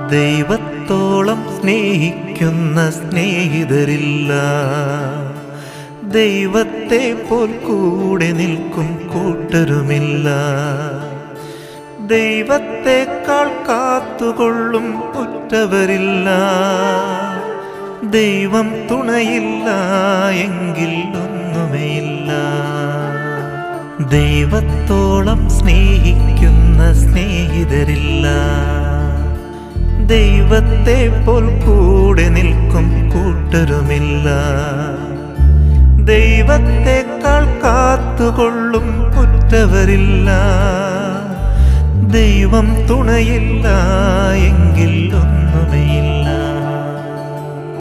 ദൈവത്തോളം സ്നേഹിക്കുന്ന സ്നേഹിതരില്ല ദൈവത്തെ പോൽ കൂടെ നിൽക്കും കൂട്ടരുമില്ല ദൈവത്തെക്കാൾ കാത്തുകൊള്ളും ഉറ്റവരില്ല ദൈവം തുണയില്ല എങ്കിൽ ഒന്നുമേയില്ല ദൈവത്തോളം സ്നേഹിക്കുന്ന സ്നേഹിതരില്ല ദൈവത്തെ പോൽ കൂടെ നിൽക്കും കൂട്ടരുമില്ല ദൈവത്തെക്കാൾ കാത്തുകൊള്ളും കുറ്റവരില്ല ദൈവം തുണയില്ല